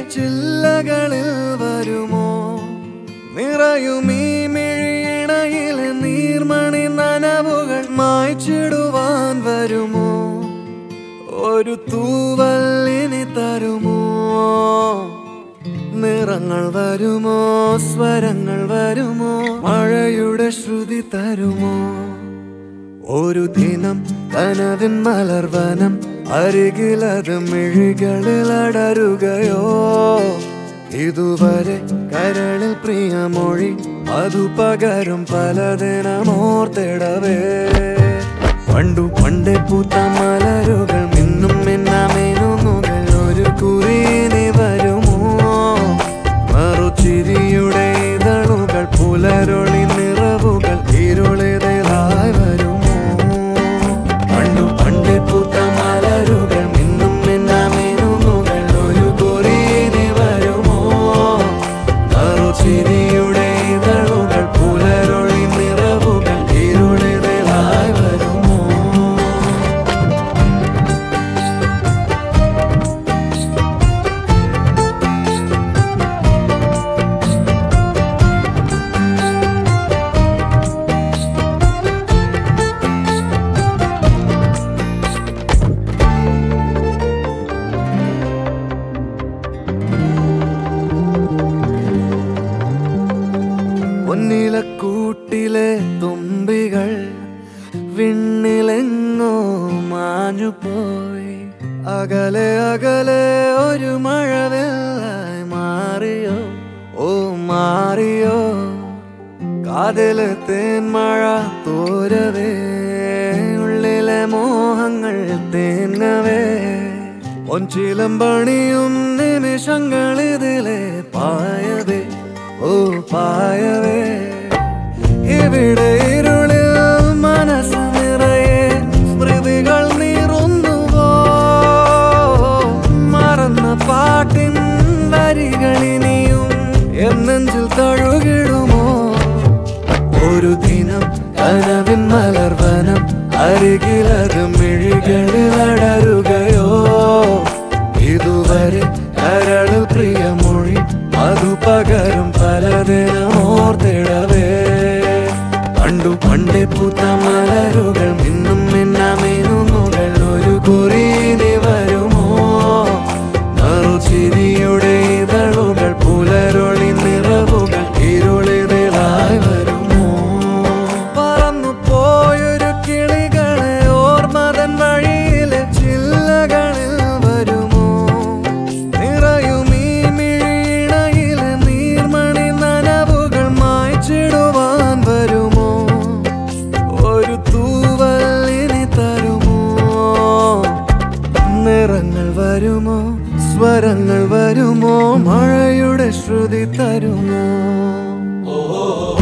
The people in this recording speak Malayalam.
ചില്ലകളിൽ വരുമോ നിറയും ഈ മിഴിയിണയിലെ നീർമണി നനവുകൾ മായ്ച്ചിടുവാൻ വരുമോ ഒരു തൂവല്ലിനി തരുമോ നിറങ്ങൾ വരുമോ സ്വരങ്ങൾ വരുമോ മഴയുടെ ശ്രുതി തരുമോ ഒരു ദിനം കനവിൻ മലർവനം അരികിലത് മിഴികളിൽ അടരുകയോ ഇതുവരെ കരളിൽ പ്രിയമൊഴി അതു പകരും പലതിനമോർത്തിടവേ പണ്ടു പണ്ടേ പൂത്ത മലരുകൾ മിന്നും മിന്നാമേനുന്നുകൾ ഒരു കുറിനി വരുമോ മറുചിരിയുടെ ഇതളുകൾ പുലരൊളി നിറവുകൾ ഇരുളിതായി വരുമോ പണ്ടു പണ്ടേ പൂത്ത മലരുകൾ മിന്നും മിന്നാമേനുന്നുകൾ ഒരു കുറിനി വരുമോ മറുചിരിയുടെ ഇതളുകൾ പുലരൊളി നിറവുകൾ ഇരുളിതായി വരുമോ പൊന്നിലക്കൂട്ടിലെ തുമ്പികൾ വിണ്ണിലെങ്ങോ മാഞ്ഞുപോയി അകലെ അകലെ ഒരു മഴവെള്ളായി മാറിയോ ഓ മാറിയോ കാതിലെ തേന്മഴ തോരവേ ഉള്ളിലെ മോഹങ്ങൾ തേങ്ങവേ ഒഞ്ചിലം പണിയും നിമിഷങ്ങളിതിലെ പായവേ ഓ പായവേ ഇവിടെ ഇരുളിൽ മനസ്സ് നിറയെ സ്മൃതികൾ നീറുന്നുവോ മറന്ന പാട്ടിൻ വരികളിനിയും എന്നെഞ്ചിൽ തഴുകിടുമോ ഒരു ദിനം കനവിൻ മലർവനം അരികിലത് മിഴികളിൽ അടരുകയോ ഇതുവരെ കരളിൽ പ്രിയമൊഴി അതു പകരും പലതിനമോർത്തിടവേ പണ്ടു പണ്ടേ പൂത്ത മലരുകൾ മിന്നും മിന്നാമേനുന്നുകൾ ഒരു കുറിനി വരുമോ നറുചിരിയുടെ ഇതളുകൾ പുലരൊളി നിറവുകൾ ഇരുളിതായി വരുമോ പറന്നു പോയൊരു കിളികളെ ഓർമ്മതൻ വഴിയിലെ ചില്ലകളിൽ വരുമോ നിറയും ഈ മിഴിയിണയിലെ നീർമണി നനവുകൾ മായ്ച്ചിടുവാൻ വരുമോ ഒരു തൂവല്ലിനി തരുമോ നിറങ്ങൾ വരുമോ സ്വരങ്ങൾ വരുമോ മഴയുടെ ശ്രുതി തരുമോ